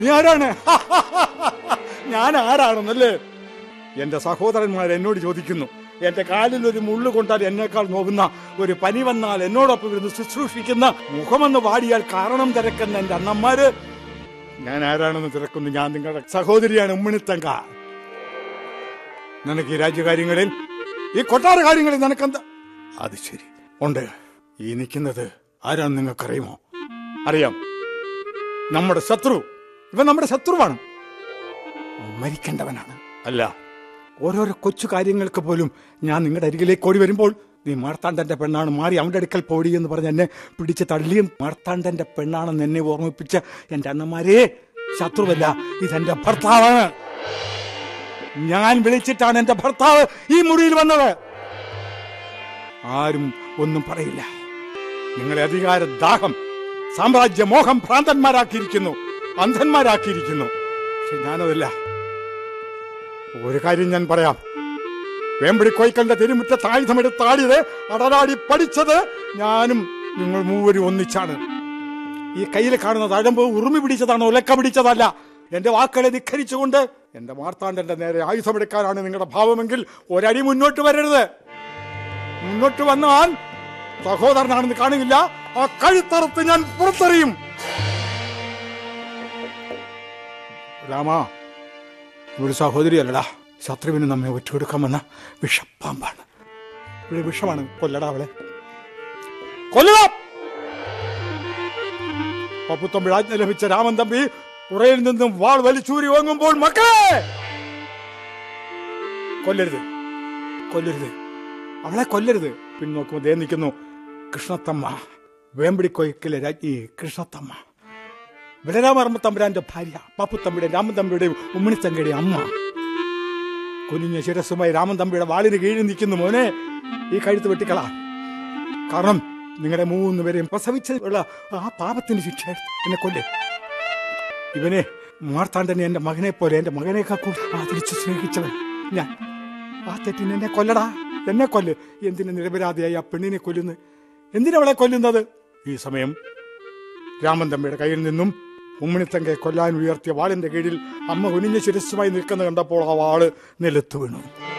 നീ ആരാണ് ഞാൻ ആരാണെന്നല്ലേ എന്റെ സഹോദരന്മാർ എന്നോട് ചോദിക്കുന്നു എന്റെ കാലിൽ ഒരു മുള്ളു കൊണ്ടാൽ എന്നേക്കാൾ നോക്കുന്ന ഒരു പനി വന്നാൽ എന്നോടൊപ്പം ഇരുന്ന് ശുശ്രൂഷിക്കുന്ന മുഖമെന്ന് വാടിയാൽ കാരണം തിരക്കുന്ന എന്റെ അണ്ണന്മാര് ഞാൻ ആരാണെന്ന് തിരക്കുന്നു ഞാൻ നിങ്ങളുടെ സഹോദരിയാണ് ഉമ്മിണിത്തങ്ക നിനക്ക് ഈ രാജ്യകാര്യങ്ങളിൽ ഈ കൊട്ടാര കാര്യങ്ങളിൽ നിനക്കെന്താ അത് ശരി ഉണ്ട് ഈ നിൽക്കുന്നത് ആരാണെന്ന് നിങ്ങൾക്കറിയുമോ അറിയാം നമ്മുടെ ശത്രു ഇവൻ നമ്മുടെ ശത്രുവാണ് അവൻ മരിക്കേണ്ടവനാണ് അല്ല ഓരോരോ കൊച്ചു കാര്യങ്ങൾക്ക് പോലും ഞാൻ നിങ്ങളുടെ അരികിലേക്ക് ഓടി വരുമ്പോൾ നീ മാർത്താണ്ഡന്റെ പെണ്ണാണ് മാറി അവന്റെ അടുക്കൽ പോടി എന്ന് പറഞ്ഞ് എന്നെ പിടിച്ച് തള്ളിയും മാർത്താണ്ഡന്റെ പെണ്ണാണെന്ന് എന്നെ ഓർമ്മിപ്പിച്ച എന്റെ അണ്ണന്മാരെ ശത്രുവല്ല ഇതെന്റെ ഭർത്താവാണ് ഞാൻ വിളിച്ചിട്ടാണ് എന്റെ ഭർത്താവ് ഈ മുറിയിൽ വന്നത് ആരും ഒന്നും പറയില്ല നിങ്ങളെ അധികാര ദാഹം സാമ്രാജ്യ മോഹം ഭ്രാന്തന്മാരാക്കിയിരിക്കുന്നു അന്ധന്മാരാക്കിയിരിക്കുന്നു പക്ഷെ ഞാനതല്ല ഒരു കാര്യം ഞാൻ പറയാം വേമ്പടി കോയിക്കലിന്റെ തിരുമുറ്റത്ത് ആയുധമെടുത്ത് ആടിയത് അടരാടി പഠിച്ചത് ഞാനും നിങ്ങൾ മൂവരും ഒന്നിച്ചാണ് ഈ കയ്യിൽ കാണുന്ന തഴമ്പ് ഉറുമി പിടിച്ചതാണ് ഉലക്ക പിടിച്ചതല്ല എന്റെ വാക്കുകളെ ധിഖരിച്ചുകൊണ്ട് എന്റെ മാർത്താണ്ഡന്റെ നേരെ ആയുധമെടുക്കാനാണ് നിങ്ങളുടെ ഭാവമെങ്കിൽ ഒരടി മുന്നോട്ട് വരരുത് മുന്നോട്ട് വന്നാൽ സഹോദരനാണെന്ന് കാണില്ല ആ കഴുത്തറുത്ത് ഞാൻ പുറത്തെറിയും രാമ ഇവിടെ സഹോദരിയല്ലടാ ശത്രുവിന് നമ്മെ ഒറ്റുകൊടുക്കാമെന്ന വിഷപ്പാമ്പാണ് ഇവിടെ വിഷമാണ് കൊല്ലടാ അവളെ കൊല്ലുക പപ്പുത്തമ്പി ആജ്ഞ ലഭിച്ച രാമൻ തമ്പി ഉറയിൽ നിന്നും വാൾ വലിച്ചൂരി വാങ്ങുമ്പോൾ മക്കളെ കൊല്ലരുത് കൊല്ലരുത് അവളെ കൊല്ലരുത് പിന്നെ നോക്കുമ്പോൾ ദേ നിൽക്കുന്നു കൃഷ്ണത്തമ്മ വേമ്പടിക്കൊയ്ക്കിലെ രാജ്ഞി കൃഷ്ണത്തമ്മ ബലരാമർമ്മ തമ്പുരാന്റെ ഭാര്യ പാപ്പുത്തമ്പിയുടെ രാമൻ തമ്പിയുടെയും ഉമ്മണിത്തങ്കയുടെയും അമ്മ കുനിഞ്ഞ ശിരസുമായി രാമൻ തമ്പിയുടെ വാളിന് കീഴിൽ നിൽക്കുന്നു മോനെ ഈ കഴുത്ത് വെട്ടിക്കളാ കാരണം നിങ്ങളുടെ മൂന്ന് പേരെയും പ്രസവിച്ചുള്ള ആ പാപത്തിന് ശിക്ഷ എന്നെ കൊല്ലേ ഇവനെ മാർത്താണ്ഡനെ എന്റെ മകനെ പോലെ എന്റെ മകനേക്കാൾ കൂടി ആദരിച്ച് സ്നേഹിച്ചവൻ ഞാൻ ആ തെറ്റിന് എന്നെ കൊല്ലടാ എന്നെ കൊല്ല് എന്തിനു നിരപരാധിയായി ആ പെണ്ണിനെ കൊല്ലുന്നു എന്തിനവളെ കൊല്ലുന്നത് ഈ സമയം രാമൻ തമ്മിയുടെ കയ്യിൽ നിന്നും ഉമ്മണിത്തങ്കയെ കൊല്ലാൻ ഉയർത്തിയ വാളിന്റെ കീഴിൽ അമ്മ കുനിഞ്ഞ ശിരസ്സുമായി നിൽക്കുന്ന കണ്ടപ്പോൾ ആ വാള് നിലത്തു വീണു